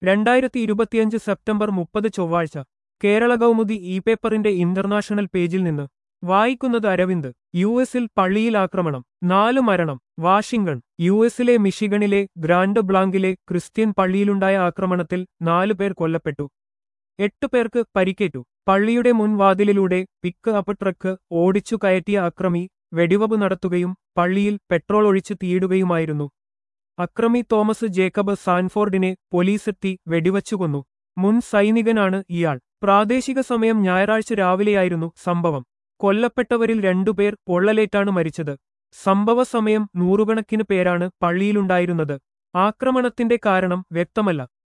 രണ്ടായിരത്തി ഇരുപത്തിയഞ്ച് സെപ്റ്റംബർ മുപ്പത് ചൊവ്വാഴ്ച കേരള കൗമുദി ഇ പേപ്പറിന്റെ ഇന്റർനാഷണൽ പേജിൽ നിന്ന് വായിക്കുന്നത് അരവിന്ദ് യു എസിൽ പള്ളിയിൽ ആക്രമണം നാലു മരണം വാഷിംഗ്ടൺ യു എസിലെ മിഷിഗണിലെ ഗ്രാൻഡ് ബ്ലാങ്കിലെ ക്രിസ്ത്യൻ പള്ളിയിലുണ്ടായ ആക്രമണത്തിൽ നാലുപേർ കൊല്ലപ്പെട്ടു എട്ട് പേർക്ക് പരിക്കേറ്റു പള്ളിയുടെ മുൻവാതിലിലൂടെ പിക്ക് അപ്പ് ട്രക്ക് ഓടിച്ചു കയറ്റിയ അക്രമി വെടിവപ്പ് നടത്തുകയും പള്ളിയിൽ പെട്രോൾ ഒഴിച്ച് തീയിടുകയുമായിരുന്നു അക്രമി തോമസ് ജേക്കബ് സാൻഫോർഡിനെ പോലീസെത്തി വെടിവച്ചു കൊന്നു മുൻ സൈനികനാണ് ഇയാൾ പ്രാദേശിക സമയം ഞായറാഴ്ച രാവിലെയായിരുന്നു സംഭവം കൊല്ലപ്പെട്ടവരിൽ രണ്ടുപേർ പൊള്ളലേറ്റാണ് മരിച്ചത് സംഭവ സമയം നൂറുകണക്കിന് പേരാണ് പള്ളിയിലുണ്ടായിരുന്നത് ആക്രമണത്തിന്റെ കാരണം വ്യക്തമല്ല